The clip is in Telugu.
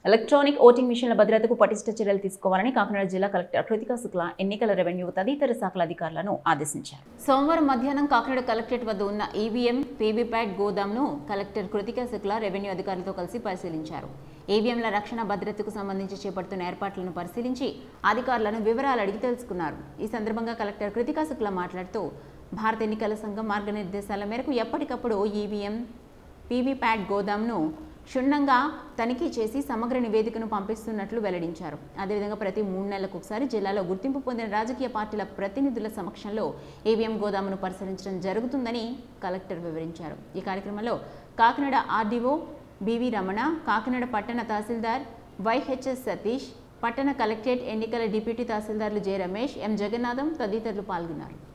ఎలక్ట్రానిక్ ఓటింగ్ మిషన్ల భద్రతకు పటిష్ట చర్యలు తీసుకోవాలని కాకినాడ జిల్లా కలెక్టర్ కృతికా శుక్లా ఎన్నికల రెవెన్యూ తదితర శాఖల అధికారులను ఆదేశించారు సోమవారం మధ్యాహ్నం కాకినాడ కలెక్టరేట్ వద్ద ఉన్న ఈవీఎం పీవీప్యాట్ గోదాంను కలెక్టర్ కృతికా శుక్లా రెవెన్యూ అధికారులతో కలిసి పరిశీలించారు ఈవీఎంల రక్షణ భద్రతకు సంబంధించి చేపడుతున్న ఏర్పాట్లను పరిశీలించి అధికారులను వివరాలు అడిగి తెలుసుకున్నారు ఈ సందర్భంగా కలెక్టర్ కృతికా శుక్లా మాట్లాడుతూ భారత ఎన్నికల సంఘం మార్గనిర్దేశాల మేరకు ఎప్పటికప్పుడు ఈవీఎం పీవీప్యాట్ గోదాంను క్షుణ్ణంగా తనిఖీ చేసి సమగ్ర నివేదికను పంపిస్తున్నట్లు వెల్లడించారు అదేవిధంగా ప్రతి మూడు నెలలకు ఒకసారి జిల్లాలో గుర్తింపు పొందిన రాజకీయ పార్టీల ప్రతినిధుల సమక్షంలో ఈవీఎం గోదామును పరిశీలించడం జరుగుతుందని కలెక్టర్ వివరించారు ఈ కార్యక్రమంలో కాకినాడ ఆర్డీఓ బివి రమణ కాకినాడ పట్టణ తహసీల్దార్ వైహెచ్ఎస్ సతీష్ పట్టణ కలెక్టరేట్ ఎన్నికల డిప్యూటీ తహసీల్దార్లు జె రమేష్ ఎం జగన్నాథం తదితరులు పాల్గొన్నారు